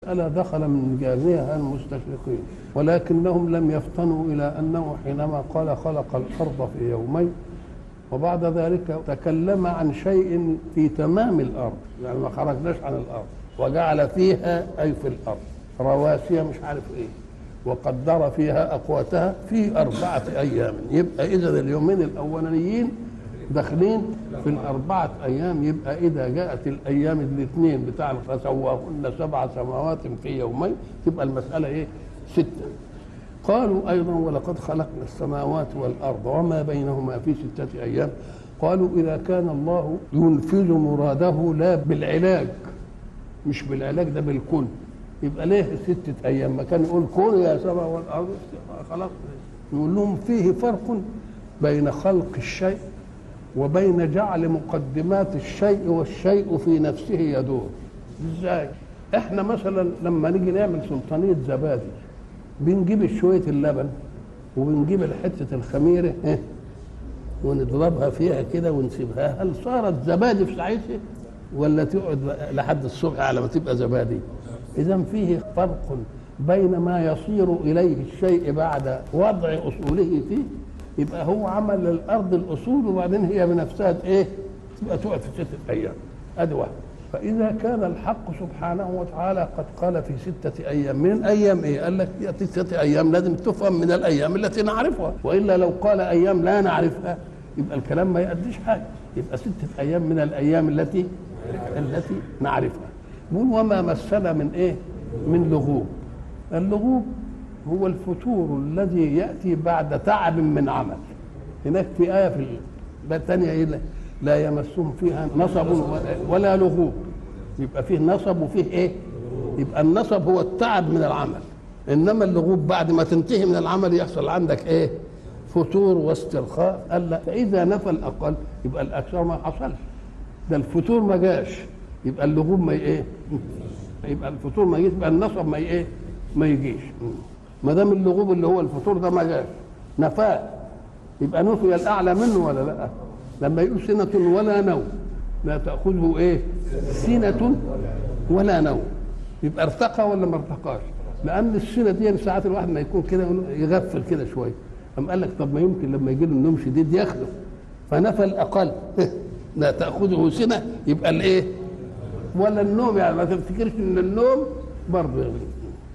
ألا دخل من جانبها المستشرقين ولكنهم لم يفطنوا إلى أنه حينما قال خلق الأرض في يومين وبعد ذلك تكلم عن شيء في تمام الأرض يعني ما خرجناش عن الأرض وجعل فيها أي في الأرض رواسي مش عارف إيه وقدر فيها أقواتها في أربعة أيام يبقى إذا اليومين الأولانيين داخلين في الأربعة أيام يبقى إذا جاءت الأيام الاثنين بتاع فسواهن سبع سماوات في يومين تبقى المسألة إيه؟ ستة قالوا أيضا ولقد خلقنا السماوات والأرض وما بينهما في ستة أيام قالوا إذا كان الله ينفذ مراده لا بالعلاج مش بالعلاج ده بالكون يبقى ليه ستة أيام ما كان يقول كون يا سماء والأرض خلاص يقول لهم فيه فرق بين خلق الشيء وبين جعل مقدمات الشيء والشيء في نفسه يدور ازاي احنا مثلا لما نيجي نعمل سلطانيه زبادي بنجيب شويه اللبن وبنجيب حته الخميره اه ونضربها فيها كده ونسيبها هل صارت زبادي في ساعتها ولا تقعد لحد الصبح على ما تبقى زبادي اذا فيه فرق بين ما يصير اليه الشيء بعد وضع اصوله فيه يبقى هو عمل للارض الاصول وبعدين هي بنفسها ايه تبقى تقعد في سته ايام ادي واحد فاذا كان الحق سبحانه وتعالى قد قال في سته ايام من ايام ايه قال لك ياتي سته ايام لازم تفهم من الايام التي نعرفها والا لو قال ايام لا نعرفها يبقى الكلام ما يأديش حاجه يبقى سته ايام من الايام التي التي نعرفها بيقول وما مسنا من ايه من لغوب اللغوب هو الفتور الذي ياتي بعد تعب من عمل هناك في ايه في الثانيه ايه لا يمسهم فيها نصب ولا لغوب يبقى فيه نصب وفيه ايه يبقى النصب هو التعب من العمل انما اللغوب بعد ما تنتهي من العمل يحصل عندك ايه فتور واسترخاء قال لا فاذا نفى الاقل يبقى الاكثر ما حصلش ده الفتور ما جاش يبقى اللغوب ما ايه يبقى الفتور ما يجيش يبقى النصب ما ايه ما يجيش ما دام اللغوب اللي هو الفطور ده ما جاش نفاه يبقى نفي الاعلى منه ولا لا لما يقول سنة ولا نوم لا تأخذه ايه سنة ولا نوم يبقى ارتقى ولا ما ارتقاش لأن السنة دي ساعات الواحد ما يكون كده يغفل كده شوية أم قال لك طب ما يمكن لما يجي له النوم شديد ياخده فنفى الأقل لا تأخذه سنة يبقى الايه ولا النوم يعني ما تفتكرش ان النوم برضه يغلب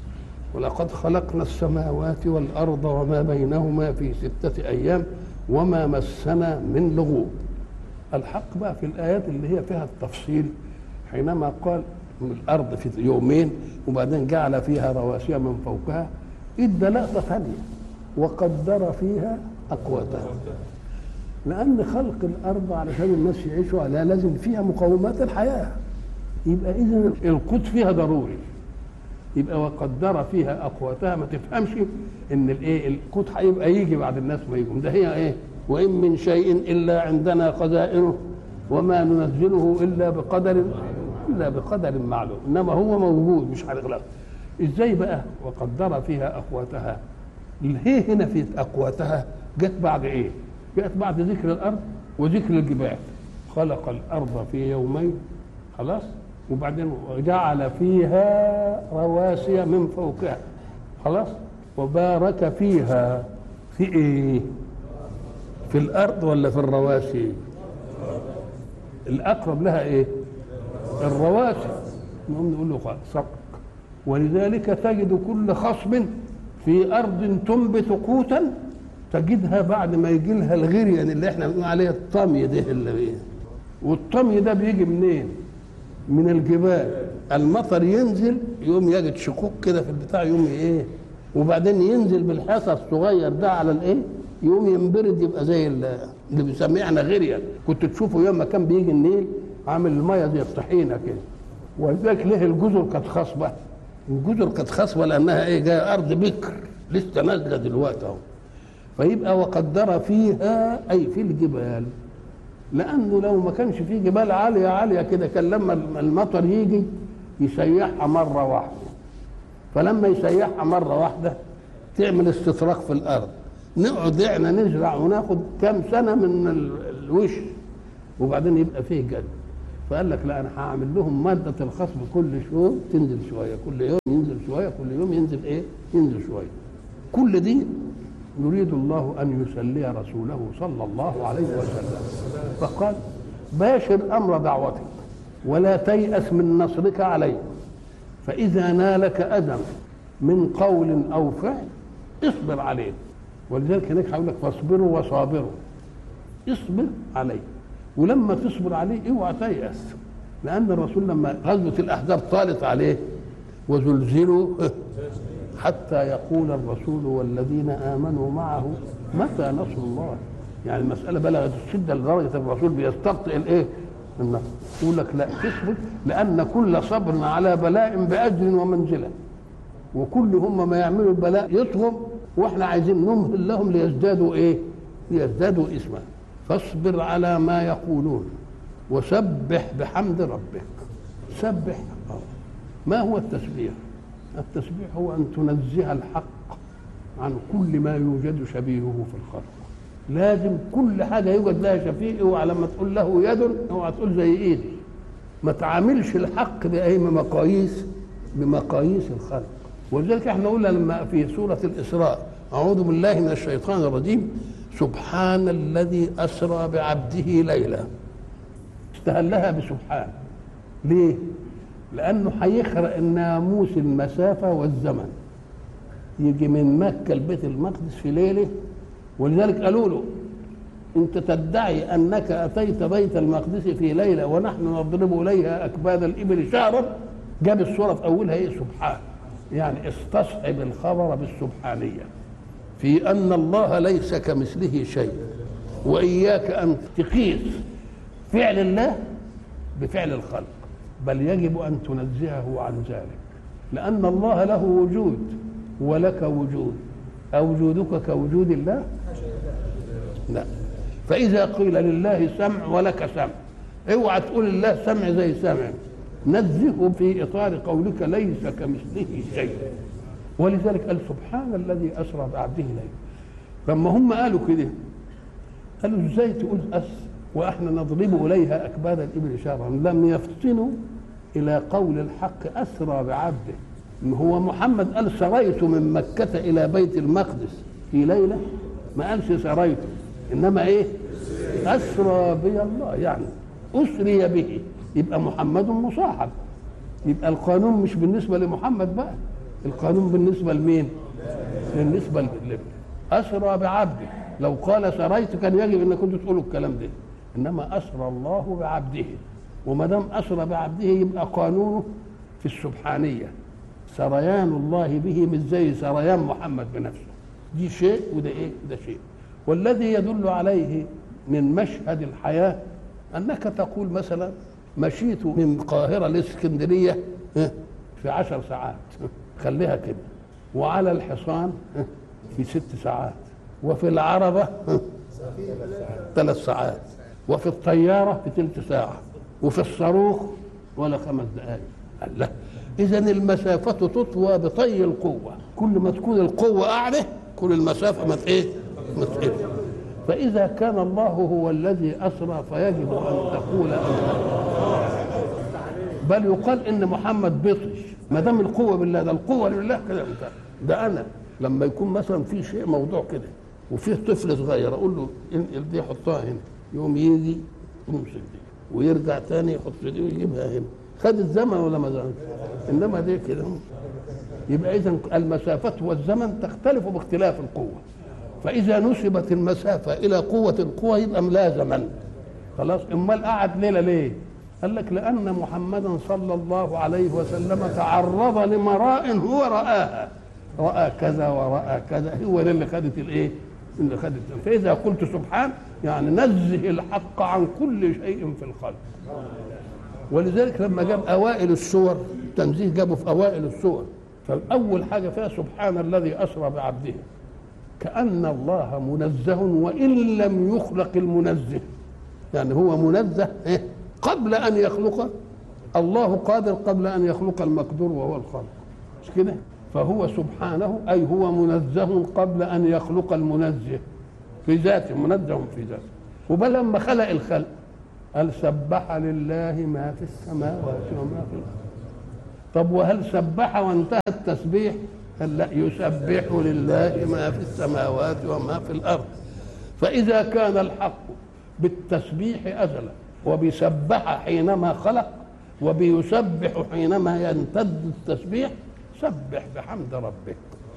ولقد خلقنا السماوات والأرض وما بينهما في ستة أيام وما مسنا من لغوب الحق بقى في الآيات اللي هي فيها التفصيل حينما قال من الأرض في يومين وبعدين جعل فيها رواسي من فوقها ادى لقطة ثانية وقدر فيها أقواتها لأن خلق الأرض علشان الناس يعيشوا عليها لازم فيها مقومات الحياة يبقى إذا القوت فيها ضروري يبقى وقدر فيها اقواتها ما تفهمش ان الايه القوت هيبقى يجي بعد الناس ما يجوا ده هي ايه وان من شيء الا عندنا خزائنه وما ننزله الا بقدر الا بقدر معلوم انما هو موجود مش هنغلق ازاي بقى وقدر فيها اقواتها هي هنا في اقواتها جت بعد ايه جت بعد ذكر الارض وذكر الجبال خلق الارض في يومين خلاص وبعدين وجعل فيها رواسي من فوقها خلاص وبارك فيها في ايه في الارض ولا في الرواسي الاقرب لها ايه الرواسي نقوم نقول له صدق ولذلك تجد كل خصم في ارض تنبت قوتا تجدها بعد ما يجي لها الغريان اللي احنا بنقول عليه الطمي ده اللي بيه. والطمي ده بيجي منين؟ من الجبال المطر ينزل يقوم يجد شقوق كده في البتاع يقوم ايه وبعدين ينزل بالحصى الصغير ده على الايه يقوم ينبرد يبقى زي اللي بنسميه احنا غريا كنت تشوفه يوم ما كان بيجي النيل عامل الميه زي الطحينه كده ولذلك ليه الجزر كانت خصبه الجزر كانت خصبه لانها ايه جايه ارض بكر لسه نازله دلوقتي اهو فيبقى وقدر فيها اي في الجبال لانه لو ما كانش فيه جبال عاليه عاليه كده كان لما المطر يجي يسيحها مره واحده فلما يسيحها مره واحده تعمل استطراق في الارض نقعد احنا نزرع وناخد كام سنه من الوش وبعدين يبقى فيه جد فقال لك لا انا هعمل لهم ماده الخصم كل يوم تنزل شويه كل يوم ينزل شويه كل يوم ينزل ايه ينزل شويه كل دي يريد الله ان يسلي رسوله صلى الله عليه وسلم فقال باشر امر دعوتك ولا تيأس من نصرك عليه فإذا نالك أذى من قول أو فعل اصبر عليه ولذلك هناك هيقول لك فاصبروا وصابروا اصبر عليه ولما تصبر عليه اوعى تيأس لأن الرسول لما غزوة الأحزاب طالت عليه وزلزلوا حتى يقول الرسول والذين آمنوا معه متى نصر الله يعني المسألة بلغت الشدة لدرجة الرسول بيستبطئ الإيه؟ النصر يقول لك لا تصبر لأن كل صبر على بلاء بأجر ومنزلة وكل هم ما يعملوا البلاء يطغوا واحنا عايزين نمهل لهم ليزدادوا ايه؟ ليزدادوا اسما فاصبر على ما يقولون وسبح بحمد ربك سبح ما هو التسبيح؟ التسبيح هو ان تنزه الحق عن كل ما يوجد شبيهه في الخلق لازم كل حاجه يوجد لها شفيع اوعى لما تقول له يد اوعى تقول زي ايدي ما تعاملش الحق باي مقاييس بمقاييس الخلق ولذلك احنا قلنا لما في سوره الاسراء اعوذ بالله من الشيطان الرجيم سبحان الذي اسرى بعبده ليلا استهلها بسبحان ليه؟ لانه هيخرق الناموس المسافه والزمن يجي من مكه لبيت المقدس في ليله ولذلك قالوا له انت تدعي انك اتيت بيت المقدس في ليله ونحن نضرب اليها اكباد الابل شهرا جاب الصوره في اولها ايه سبحان يعني استصحب الخبر بالسبحانيه في ان الله ليس كمثله شيء واياك ان تقيس فعل الله بفعل الخلق بل يجب ان تنزهه عن ذلك لان الله له وجود ولك وجود أوجودك كوجود الله لا فإذا قيل لله سمع ولك سمع اوعى تقول الله سمع زي سمع نزهه في إطار قولك ليس كمثله شيء ولذلك قال سبحان الذي أسرى بعبده ليلا لما هم قالوا كده قالوا ازاي تقول أس واحنا نضرب اليها اكباد الابل شهرا لم يفطنوا الى قول الحق اسرى بعبده هو محمد قال سريت من مكة إلى بيت المقدس في ليلة ما قالش سريت إنما إيه أسرى بي الله يعني أسري به يبقى محمد مصاحب يبقى القانون مش بالنسبة لمحمد بقى القانون بالنسبة لمين بالنسبة لله أسرى بعبده لو قال سريت كان يجب أن كنت تقولوا الكلام ده إنما أسرى الله بعبده وما دام أسرى بعبده يبقى قانونه في السبحانيه سريان الله به مش زي سريان محمد بنفسه دي شيء وده ايه ده شيء والذي يدل عليه من مشهد الحياة أنك تقول مثلا مشيت من القاهرة لإسكندرية في عشر ساعات خليها كده وعلى الحصان في ست ساعات وفي العربة ثلاث ساعات وفي الطيارة في ثلث ساعة وفي الصاروخ ولا خمس دقائق الله اذا المسافه تطوى بطي القوه كل ما تكون القوه اعلى كل المسافه ما ايه ما تقل فاذا كان الله هو الذي اسرى فيجب ان تقول بل يقال ان محمد بطش ما دام القوه بالله ده القوه لله كده ده انا لما يكون مثلا في شيء موضوع كده وفيه طفل صغير اقول له انقل دي حطها هنا يقوم يجي يمسك دي ويرجع تاني يحط دي ويجيبها هنا خد الزمن ولا ما زمن انما دي كده يبقى اذا المسافه والزمن تختلف باختلاف القوه فاذا نسبت المسافه الى قوه القوه يبقى لا زمن خلاص امال قعد ليله ليه قال لك لان محمدا صلى الله عليه وسلم تعرض لمراء هو راها راى كذا وراى كذا هو ده اللي خدت الايه اللي خدت فاذا قلت سبحان يعني نزه الحق عن كل شيء في الخلق ولذلك لما جاب اوائل السور تنزيه جابه في اوائل السور فاول حاجه فيها سبحان الذي اسرى بعبده كان الله منزه وان لم يخلق المنزه يعني هو منزه إيه؟ قبل ان يخلق الله قادر قبل ان يخلق المقدور وهو الخالق مش كده فهو سبحانه اي هو منزه قبل ان يخلق المنزه في ذاته منزه في ذاته وبل لما خلق الخلق قال سبح لله ما في السماوات وما في الارض طب وهل سبح وانتهى التسبيح قال لا يسبح لله ما في السماوات وما في الارض فاذا كان الحق بالتسبيح ازلا وبسبح حينما خلق وبيسبح حينما يمتد التسبيح سبح بحمد ربك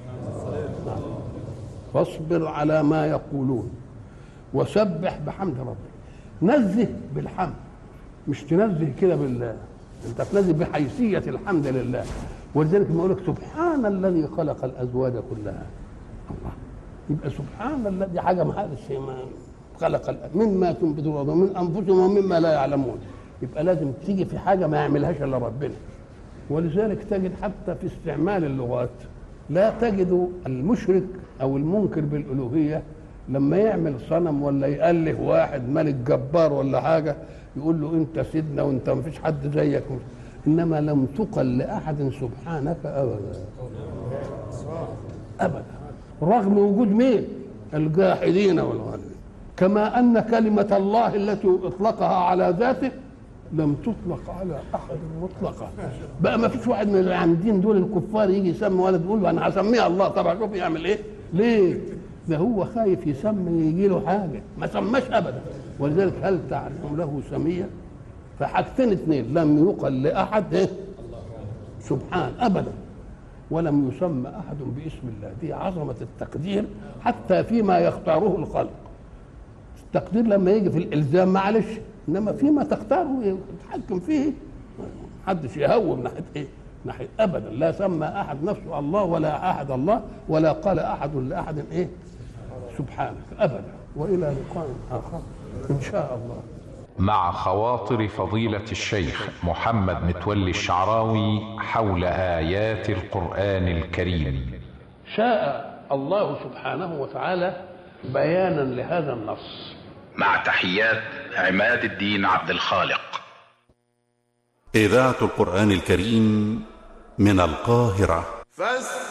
فاصبر على ما يقولون وسبح بحمد ربك نزه بالحمد مش تنزه كده بالله انت تنزه بحيثيه الحمد لله ولذلك ما لك سبحان الذي خلق الازواج كلها الله يبقى سبحان الذي حاجه ما هذا الشيء ما خلق مما تنبت الارض ومن انفسهم ومما لا يعلمون يبقى لازم تيجي في حاجه ما يعملهاش الا ربنا ولذلك تجد حتى في استعمال اللغات لا تجد المشرك او المنكر بالالوهيه لما يعمل صنم ولا يأله واحد ملك جبار ولا حاجه يقول له انت سيدنا وانت ما فيش حد زيك انما لم تقل لاحد سبحانك ابدا ابدا رغم وجود مين الجاحدين والغالبين كما ان كلمه الله التي اطلقها على ذاته لم تطلق على احد مطلقا بقى ما فيش واحد من اللي عندين دول الكفار يجي يسمي ولد يقول له انا هسميه الله طبعا شوف يعمل ايه ليه ده هو خايف يسمي يجي له حاجه ما سماش ابدا ولذلك هل تعلم له سميا فحاجتين اثنين لم يقل لاحد إيه؟ سبحان ابدا ولم يسمى احد باسم الله دي عظمه التقدير حتى فيما يختاره الخلق التقدير لما يجي في الالزام معلش انما فيما تختاره يتحكم فيه محدش يهوب ناحيه ايه ناحيه ابدا لا سمى احد نفسه الله ولا احد الله ولا قال احد لاحد ايه سبحانك ابدا والى لقاء اخر ان شاء الله مع خواطر فضيلة الشيخ محمد متولي الشعراوي حول آيات القرآن الكريم شاء الله سبحانه وتعالى بيانا لهذا النص مع تحيات عماد الدين عبد الخالق إذاعة القرآن الكريم من القاهرة فاستمعوا